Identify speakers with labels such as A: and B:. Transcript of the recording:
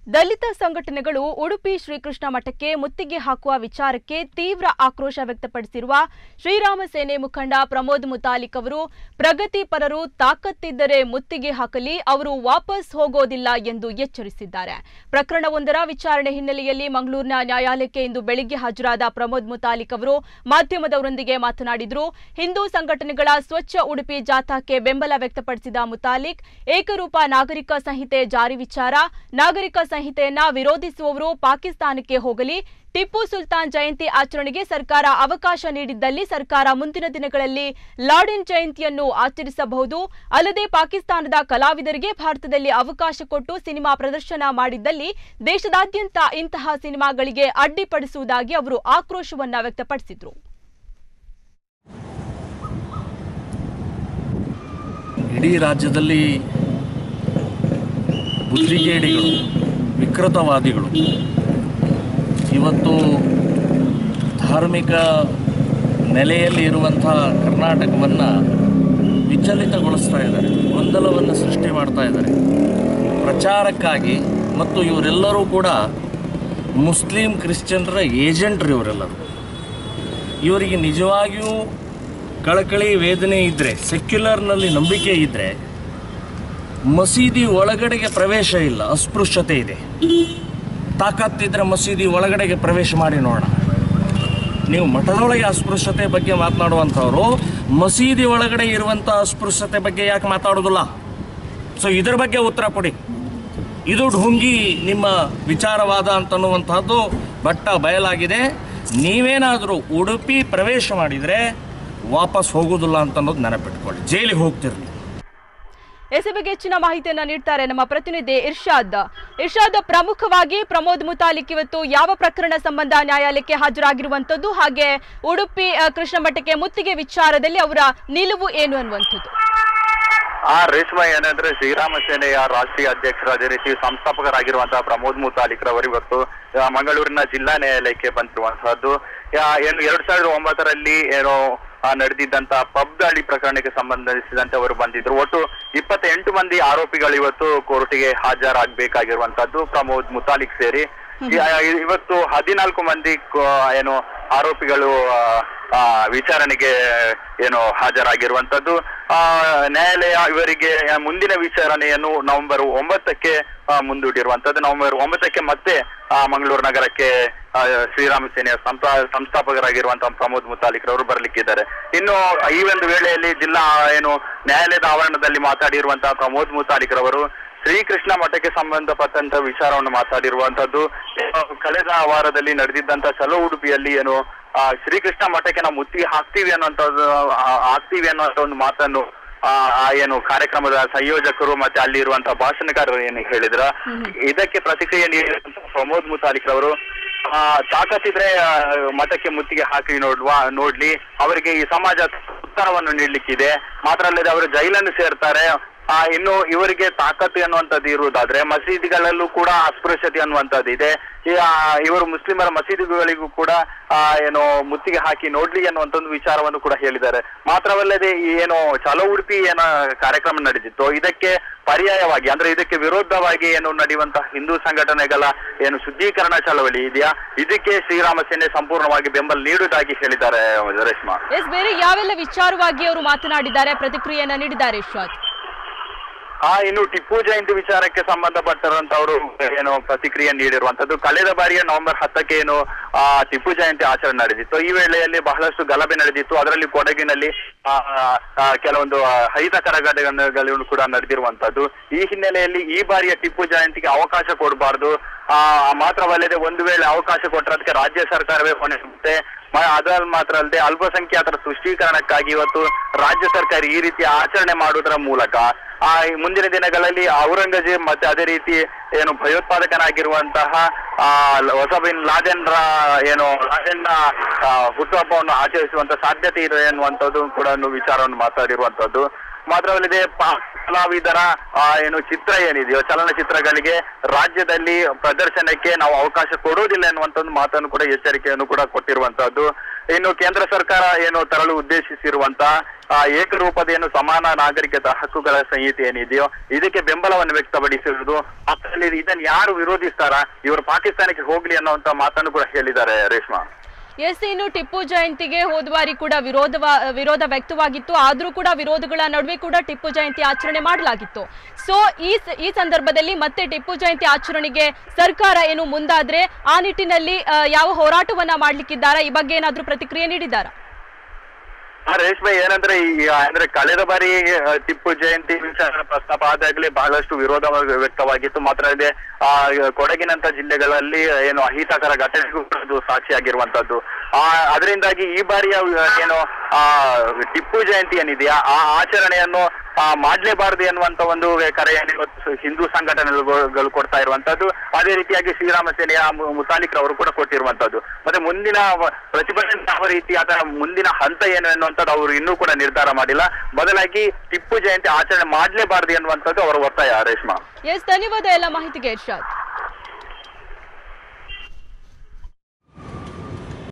A: ದಲಿತ ಸಂಘಟನೆಗಳು ಉಡುಪಿ ಶ್ರೀಕೃಷ್ಣ ಮಠಕ್ಕೆ ಮುತ್ತಿಗೆ ಹಾಕುವ ವಿಚಾರಕ್ಕೆ ತೀವ್ರ ಆಕ್ರೋಶ ವ್ಯಕ್ತಪಡಿಸಿರುವ ಶ್ರೀರಾಮ ಸೇನೆ ಮುಖಂಡ ಪ್ರಮೋದ್ ಮುತಾಲಿಕ್ ಅವರು ಪ್ರಗತಿಪರರು ತಾಕತ್ತಿದ್ದರೆ ಮುತ್ತಿಗೆ ಹಾಕಲಿ ಅವರು ವಾಪಸ್ ಹೋಗೋದಿಲ್ಲ ಎಂದು ಎಚ್ಚರಿಸಿದ್ದಾರೆ ಪ್ರಕರಣವೊಂದರ ವಿಚಾರಣೆ ಹಿನ್ನೆಲೆಯಲ್ಲಿ ಮಂಗಳೂರಿನ ನ್ಯಾಯಾಲಯಕ್ಕೆ ಇಂದು ಬೆಳಿಗ್ಗೆ ಹಾಜರಾದ ಪ್ರಮೋದ್ ಮುತಾಲಿಕ್ ಅವರು ಮಾಧ್ಯಮದವರೊಂದಿಗೆ ಮಾತನಾಡಿದರು ಹಿಂದೂ ಸಂಘಟನೆಗಳ ಸ್ವಚ್ಛ ಉಡುಪಿ ಜಾಥಾಕ್ಕೆ ಬೆಂಬಲ ವ್ಯಕ್ತಪಡಿಸಿದ ಮುತಾಲಿಕ್ ಏಕರೂಪ ನಾಗರಿಕ ಸಂಹಿತೆ ಜಾರಿ ವಿಚಾರ ನಾಗರಿಕ ಸಂಹಿತೆಯನ್ನ ವಿರೋಧಿಸುವವರು ಪಾಕಿಸ್ತಾನಕ್ಕೆ ಹೋಗಲಿ ಟಿಪ್ಪು ಸುಲ್ತಾನ್ ಜಯಂತಿ ಆಚರಣೆಗೆ ಸರ್ಕಾರ ಅವಕಾಶ ನೀಡಿದ್ದಲ್ಲಿ ಸರ್ಕಾರ ಮುಂದಿನ ದಿನಗಳಲ್ಲಿ ಲಾಡೆನ್ ಜಯಂತಿಯನ್ನು ಆಚರಿಸಬಹುದು ಅಲ್ಲದೆ ಪಾಕಿಸ್ತಾನದ ಕಲಾವಿದರಿಗೆ ಭಾರತದಲ್ಲಿ ಅವಕಾಶ ಕೊಟ್ಟು ಸಿನಿಮಾ ಪ್ರದರ್ಶನ ಮಾಡಿದ್ದಲ್ಲಿ ದೇಶದಾದ್ಯಂತ ಇಂತಹ ಸಿನಿಮಾಗಳಿಗೆ ಅಡ್ಡಿಪಡಿಸುವುದಾಗಿ ಅವರು ಆಕ್ರೋಶವನ್ನ ವ್ಯಕ್ತಪಡಿಸಿದರು
B: ಇಡೀ ರಾಜ್ಯದಲ್ಲಿ ಬುದ್ಧಿಗೇಡಿಗಳು ವಿಕೃತವಾದಿಗಳು ಇವತ್ತು ಧಾರ್ಮಿಕ ನೆಲೆಯಲ್ಲಿ ಇರುವಂಥ ಕರ್ನಾಟಕವನ್ನು ವಿಚಲಿತಗೊಳಿಸ್ತಾ ಇದ್ದಾರೆ ಗೊಂದಲವನ್ನು ಸೃಷ್ಟಿ ಮಾಡ್ತಾ ಇದ್ದಾರೆ ಪ್ರಚಾರಕ್ಕಾಗಿ ಮತ್ತು ಇವರೆಲ್ಲರೂ ಕೂಡ ಮುಸ್ಲಿಂ ಕ್ರಿಶ್ಚಿಯನ್ರ ಏಜೆಂಟ್ರು ಇವರೆಲ್ಲರೂ ಇವರಿಗೆ ನಿಜವಾಗಿಯೂ ಕಳಕಳಿ ವೇದನೆ ಇದ್ದರೆ ಸೆಕ್ಯುಲರ್ನಲ್ಲಿ ನಂಬಿಕೆ ಇದ್ದರೆ ಮಸೀದಿ ಒಳಗಡೆಗೆ ಪ್ರವೇಶ ಇಲ್ಲ ಅಸ್ಪೃಶ್ಯತೆ ಇದೆ ತಾಕತ್ತಿದ್ರೆ ಮಸೀದಿ ಒಳಗಡೆಗೆ ಪ್ರವೇಶ ಮಾಡಿ ನೋಡೋಣ ನೀವು ಮಠದೊಳಗೆ ಅಸ್ಪೃಶ್ಯತೆ ಬಗ್ಗೆ ಮಾತನಾಡುವಂಥವ್ರು ಮಸೀದಿ ಒಳಗಡೆ ಇರುವಂಥ ಅಸ್ಪೃಶ್ಯತೆ ಬಗ್ಗೆ ಯಾಕೆ ಮಾತಾಡೋದಿಲ್ಲ ಸೊ ಇದ್ರ ಬಗ್ಗೆ ಉತ್ತರ ಕೊಡಿ ಇದು ಢುಂಗಿ ನಿಮ್ಮ ವಿಚಾರವಾದ ಅಂತನ್ನುವಂಥದ್ದು ಬಟ್ಟ ಬಯಲಾಗಿದೆ ನೀವೇನಾದರೂ ಉಡುಪಿ ಪ್ರವೇಶ ಮಾಡಿದರೆ ವಾಪಸ್ ಹೋಗೋದಿಲ್ಲ ಅಂತ ಅನ್ನೋದು ನೆನಪಿಟ್ಕೊಳ್ಳಿ ಜೈಲಿಗೆ ಹೋಗ್ತಿರ್ಲಿ
A: ಎಸ್ ಈ ಬಗ್ಗೆ ಹೆಚ್ಚಿನ ಮಾಹಿತಿಯನ್ನ ನೀಡ್ತಾರೆ ನಮ್ಮ ಪ್ರತಿನಿಧಿ ಇರ್ಷಾದ್ ಇರ್ಷಾದ್ ಪ್ರಮುಖವಾಗಿ ಪ್ರಮೋದ್ ಮುತಾಲಿಕ್ ಇವತ್ತು ಯಾವ ಪ್ರಕರಣ ಸಂಬಂಧ ನ್ಯಾಯಾಲಯಕ್ಕೆ ಹಾಜರಾಗಿರುವಂತದ್ದು ಹಾಗೆ ಉಡುಪಿ ಆ, ಕೃಷ್ಣ ಮಠಕ್ಕೆ ಮುತ್ತಿಗೆ ವಿಚಾರದಲ್ಲಿ ಅವರ ನಿಲುವು ಏನು ಅನ್ನುವಂಥದ್ದು
C: ಆ ರೇಷ್ಮಾ ಏನಂದ್ರೆ ಶ್ರೀರಾಮ ಸೇನೆಯ ರಾಷ್ಟ್ರೀಯ ಅಧ್ಯಕ್ಷರು ಅದೇ ರೀತಿ ಸಂಸ್ಥಾಪಕರಾಗಿರುವಂತಹ ಪ್ರಮೋದ್ ಮುತಾಲಿಕ್ ರವರು ಇವತ್ತು ಆ, ಮಂಗಳೂರಿನ ಜಿಲ್ಲಾ ನ್ಯಾಯಾಲಯಕ್ಕೆ ಬಂದಿರುವಂತಹದ್ದು ಯಾ- ಏನು ಎರಡ್ ಸಾವಿರದ ಒಂಬತ್ತರಲ್ಲಿ ಏನೋ ಆ, ನಡೆದಿದ್ದಂತ ಪಬ್ ದಾಳಿ ಪ್ರಕರಣಕ್ಕೆ ಸಂಬಂಧಿಸಿದಂತೆ ಅವರು ಬಂದಿದ್ರು ಒಟ್ಟು ಇಪ್ಪತ್ತೆಂಟು ಮಂದಿ ಆರೋಪಿಗಳು ಇವತ್ತು ಕೋರ್ಟಿಗೆ ಹಾಜರಾಗಬೇಕಾಗಿರುವಂತಹದ್ದು ಪ್ರಮೋದ್ ಮುತಾಲಿಕ್ ಸೇರಿ ಈ- ಆ, ಇವತ್ತು ಹದಿನಾಲ್ಕು ಮಂದಿ ಕೋ- ಏನು ಆರೋಪಿಗಳು ಆ, ಆ, ವಿಚಾರಣೆಗೆ ಏನು ಹಾಜರಾಗಿರುವಂತದ್ದು ಆ ನ್ಯಾಯಾಲಯ ಇವರಿಗೆ ಆ, ಮುಂದಿನ ವಿಚಾರಣೆಯನ್ನು ನವೆಂಬರ್ ಒಂಬತ್ತಕ್ಕೆ ಆ, ಮುಂದೂಡಿರುವಂತದ್ದು ನವೆಂಬರ್ ಒಂಬತ್ತಕ್ಕೆ ಮತ್ತೆ ಆ, ಮಂಗಳೂರು ನಗರಕ್ಕೆ ಆ, ಶ್ರೀರಾಮ ಸೇನೆಯ ಸಂಸ್ಥಾ ಸಂಸ್ಥಾಪಕರಾಗಿರುವಂತಹ ಪ್ರಮೋದ್ ಮುತಾಲಿಕ್ ರವರು ಬರ್ಲಿಕ್ಕಿದ್ದಾರೆ ಇನ್ನು ಈ ಒಂದು ವೇಳೆಯಲ್ಲಿ ಜಿಲ್ಲಾ ಏನು ನ್ಯಾಯಾಲಯದ ಆವರಣದಲ್ಲಿ ಮಾತಾಡಿರುವಂತಹ ಪ್ರಮೋದ್ ಮುತಾಲಿಕ್ ರವರು ಶ್ರೀಕೃಷ್ಣ ಮಠಕ್ಕೆ ಸಂಬಂಧಪಟ್ಟಂತ ವಿಚಾರವನ್ನು ಮಾತಾಡಿರುವಂತದ್ದು ಏನು ಕಳೆದ ವಾರದಲ್ಲಿ ನಡೆದಿದ್ದಂತ ಚಲೋ ಉಡುಪಿಯಲ್ಲಿ ಏನು ಆ, ಶ್ರೀಕೃಷ್ಣ ಮಠಕ್ಕೆ ನಾವು ಮುತ್ತಿಗೆ ಹಾಕ್ತೀವಿ ಅನ್ನುವಂಥದ್ದು ಆ, ಹಾಕ್ತೀವಿ ಅನ್ನುವಂಥ ಒಂದು ಮಾತನ್ನು ಆ, ಆ ಏನು ಕಾರ್ಯಕ್ರಮದ ಸಂಯೋಜಕರು ಮತ್ತೆ ಅಲ್ಲಿ ಇರುವಂತಹ ಭಾಷಣಕಾರರು ಏನು ಹೇಳಿದ್ರ ಇದಕ್ಕೆ ಪ್ರತಿಕ್ರಿಯೆ ನೀಡಿದಂತ ಪ್ರಮೋದ್ ಮುತಾಲಿಕ್ ರವರು ಆ, ತಾಕತ್ತಿದ್ರೆ ಆ, ಮಠಕ್ಕೆ ಮುತ್ತಿಗೆ ಹಾಕಿ ನೋಡುವ ನೋಡ್ಲಿ ಅವರಿಗೆ ಈ ಸಮಾಜ ಉತ್ತರವನ್ನು ನೀಡ್ಲಿಕ್ಕಿದೆ ಮಾತ್ರ ಅಲ್ಲದೆ ಅವರು ಜೈಲನ್ನು ಸೇರ್ತಾರೆ ಆ ಇನ್ನು ಇವರಿಗೆ ತಾಕತ್ತು ಅನ್ನುವಂಥದ್ದು ಇರುವುದಾದ್ರೆ ಮಸೀದಿಗಳಲ್ಲೂ ಕೂಡ ಅಸ್ಪೃಶ್ಯತೆ ಅನ್ನುವಂಥದ್ದು ಇದೆ ಈ, ಆ, ಇವರು ಮುಸ್ಲಿಮರ ಮಸೀದಿಗಳಿಗೂ ಕೂಡ ಆ ಏನು ಮುತ್ತಿಗೆ ಹಾಕಿ ನೋಡ್ಲಿ ಅನ್ನುವಂಥ ಒಂದು ವಿಚಾರವನ್ನು ಕೂಡ ಹೇಳಿದ್ದಾರೆ ಮಾತ್ರವಲ್ಲದೆ ಈ ಏನು ಚಲೋ ಉಡುಪಿ ಏನ ಕಾರ್ಯಕ್ರಮ ನಡೆದಿತ್ತು ಇದಕ್ಕೆ ಪರ್ಯಾಯವಾಗಿ ಅಂದ್ರೆ ಇದಕ್ಕೆ ವಿರೋಧವಾಗಿ ಏನು ನಡೆಯುವಂತಹ ಹಿಂದೂ ಸಂಘಟನೆಗಳ ಏನು ಶುದ್ಧೀಕರಣ ಚಳವಳಿ ಇದೆಯಾ ಇದಕ್ಕೆ ಶ್ರೀರಾಮ ಸೇನೆ ಸಂಪೂರ್ಣವಾಗಿ ಬೆಂಬಲ ನೀಡುವುದಾಗಿ ಹೇಳಿದ್ದಾರೆ ರೇಷ್ಮಾ
A: ಎಸ್ ಬೇರೆ ಯಾವೆಲ್ಲ ವಿಚಾರವಾಗಿ ಅವರು ಮಾತನಾಡಿದ್ದಾರೆ ಪ್ರತಿಕ್ರಿಯೆಯನ್ನ ನೀಡಿದ್ದಾರೆ ಇರ್ಷಾದ್
C: ಆ ಇನ್ನು ಟಿಪ್ಪು ಜಯಂತಿ ವಿಚಾರಕ್ಕೆ ಸಂಬಂಧಪಟ್ಟಿರುವಂತವರು ಏನು ಪ್ರತಿಕ್ರಿಯೆ ನೀಡಿರುವಂತದ್ದು ಕಳೆದ ಬಾರಿಯ ನವೆಂಬರ್ ಹತ್ತಕ್ಕೆ ಏನು ಆ ಟಿಪ್ಪು ಜಯಂತಿ ಆಚರಣೆ ನಡೆದಿತ್ತು ಈ ವೇಳೆಯಲ್ಲಿ ಬಹಳಷ್ಟು ಗಲಭೆ ನಡೆದಿತ್ತು ಅದರಲ್ಲಿ ಕೊಡಗಿನಲ್ಲಿ ಆ, ಆ, ಕೆಲವೊಂದು ಅಹಿತಕರ ಘಟನೆಗಳು ಕೂಡ ನಡೆದಿರುವಂತದ್ದು ಈ ಹಿನ್ನೆಲೆಯಲ್ಲಿ ಈ ಬಾರಿಯ ಟಿಪ್ಪು ಜಯಂತಿಗೆ ಅವಕಾಶ ಕೊಡಬಾರ್ದು ಆ ಮಾತ್ರವಲ್ಲದೆ ಒಂದು ವೇಳೆ ಅವಕಾಶ ಕೊಟ್ಟರೆ ಅದಕ್ಕೆ ರಾಜ್ಯ ಸರ್ಕಾರವೇ ಹೊಣೆ ಹೊರುತ್ತೆ ಮ- ಅದಲ್ ಮಾತ್ರ ಅಲ್ಲದೆ ಅಲ್ಪಸಂಖ್ಯಾತರ ತುಷ್ಟೀಕರಣಕ್ಕಾಗಿ ಇವತ್ತು ರಾಜ್ಯ ಸರ್ಕಾರ ಈ ರೀತಿ ಆಚರಣೆ ಮಾಡುವುದರ ಮೂಲಕ ಆ ಈ ಮುಂದಿನ ದಿನಗಳಲ್ಲಿ ಔರಂಗಜೇಬ್ ಮತ್ತೆ ಅದೇ ರೀತಿ ಏನು ಭಯೋತ್ಪಾದಕನಾಗಿರುವಂತಹ ಆ ಲ- ಒಸಬಿನ್ ಲಾದೆನ್ ರ ಏನು ಲಾದೆನ್ನ ಆ, ಹುಟ್ಟುಹಬ್ಬವನ್ನು ಆಚರಿಸುವಂತ ಸಾಧ್ಯತೆ ಇದೆ ಎನ್ನುವಂಥದ್ದು ಕೂಡ ಒಂದು ವಿಚಾರವನ್ನು ಮಾತಾಡಿರುವಂತದ್ದು ಮಾತ್ರವಲ್ಲದೆ ಪಾ- ಕಲಾವಿದರ ಆ, ಏನು ಚಿತ್ರ ಏನಿದೆಯೋ ಚಲನಚಿತ್ರಗಳಿಗೆ ರಾಜ್ಯದಲ್ಲಿ ಪ್ರದರ್ಶನಕ್ಕೆ ನಾವು ಅವಕಾಶ ಕೊಡೋದಿಲ್ಲ ಎನ್ನುವಂತ ಒಂದು ಮಾತನ್ನು ಕೂಡ ಎಚ್ಚರಿಕೆಯನ್ನು ಕೂಡ ಕೊಟ್ಟಿರುವಂತಹದ್ದು ಇನ್ನು ಕೇಂದ್ರ ಸರ್ಕಾರ ಏನು ತರಲು ಉದ್ದೇಶಿಸಿರುವಂತ ಆ, ಏಕರೂಪದ ಏನು ಸಮಾನ ನಾಗರಿಕತಾ ಹಕ್ಕುಗಳ ಸಂಹಿತೆ ಏನಿದೆಯೋ ಇದಕ್ಕೆ ಬೆಂಬಲವನ್ನು ವ್ಯಕ್ತಪಡಿಸಿರುವುದು ಅದ್ರಲ್ಲಿ ಇದನ್ನು ಯಾರು ವಿರೋಧಿಸ್ತಾರ ಇವರು ಪಾಕಿಸ್ತಾನಕ್ಕೆ ಹೋಗ್ಲಿ ಅನ್ನುವಂತ ಮಾತನ್ನು ಕೂಡ ಹೇಳಿದ್ದಾರೆ ರೇಷ್ಮಾ
A: ಎಸ್ ಇನ್ನು ಟಿಪ್ಪು ಜಯಂತಿಗೆ ಹೋದ ಬಾರಿ ಕೂಡ ವಿರೋಧ ವಿರೋಧ ವ್ಯಕ್ತವಾಗಿತ್ತು ಆದರೂ ಕೂಡ ವಿರೋಧಗಳ ನಡುವೆ ಕೂಡ ಟಿಪ್ಪು ಜಯಂತಿ ಆಚರಣೆ ಮಾಡಲಾಗಿತ್ತು ಸೊ ಈ ಸ- ಈ ಸಂದರ್ಭದಲ್ಲಿ ಮತ್ತೆ ಟಿಪ್ಪು ಜಯಂತಿ ಆಚರಣೆಗೆ ಸರ್ಕಾರ ಏನು ಮುಂದಾದ್ರೆ ಆ ನಿಟ್ಟಿನಲ್ಲಿ ಆ, ಯಾವ ಹೋರಾಟವನ್ನ ಮಾಡ್ಲಿಕ್ಕಿದ್ದಾರಾ ಈ ಬಗ್ಗೆ ಏನಾದ್ರೂ ಪ್ರತಿಕ್ರಿಯೆ ನೀಡಿದ್ದಾರಾ
C: ಆ, ರೇಷ್ಮೆ ಏನಂದ್ರೆ ಈ ಅಂದ್ರೆ ಕಳೆದ ಬಾರಿ ಆ, ಟಿಪ್ಪು ಜಯಂತಿ ವಿಚಾರ ಪ್ರಸ್ತಾಪ ಆದಾಗಲೇ ಬಹಳಷ್ಟು ವಿರೋಧ ವ್ಯಕ್ತವಾಗಿತ್ತು ಮಾತ್ರ ಅಲ್ಲದೆ ಆ ಕೊಡಗಿನಂತ ಜಿಲ್ಲೆಗಳಲ್ಲಿ ಏನು ಅಹಿತಕರ ಘಟನೆಗೂ ಕೂಡ ಅದು ಸಾಕ್ಷಿಯಾಗಿರುವಂತದ್ದು ಆ ಅದರಿಂದಾಗಿ ಈ ಬಾರಿಯ ಏನು ಆ ಟಿಪ್ಪು ಜಯಂತಿ ಏನಿದೆಯಾ ಆ ಆಚರಣೆಯನ್ನು ಆ, ಮಾಡ್ಲೇಬಾರದು ಎನ್ನುವಂತ ಒಂದು ಕರೆಯನ್ನು ಇವತ್ತು ಹಿಂದೂ ಸಂಘಟನೆಗಳು ಕೊಡ್ತಾ ಇರುವಂತದ್ದು ಅದೇ ರೀತಿಯಾಗಿ ಶ್ರೀರಾಮ ಸೇನೆಯ ಮು- ಮುತಾಲಿಕ್ರವರು ಕೂಡ ಕೊಟ್ಟಿರುವಂತದ್ದು ಮತ್ತೆ ಮುಂದಿನ ವ- ಪ್ರತಿಭಟನೆ ಯಾವ ರೀತಿ ಅದರ ಮುಂದಿನ ಹಂತ ಏನು ಎನ್ನುವಂಥದ್ದು ಅವರು ಇನ್ನೂ ಕೂಡ ನಿರ್ಧಾರ ಮಾಡಿಲ್ಲ ಬದಲಾಗಿ ಟಿಪ್ಪು ಜಯಂತಿ ಆಚರಣೆ ಮಾಡ್ಲೇಬಾರದು ಎನ್ನುವಂಥದ್ದು ಅವರ ಒತ್ತಾಯ ರೇಷ್ಮಾ
A: ಎಸ್ ಧನ್ಯವಾದ ಎಲ್ಲ ಮಾಹಿತಿಗೆ ಇರ್ಷಾದ್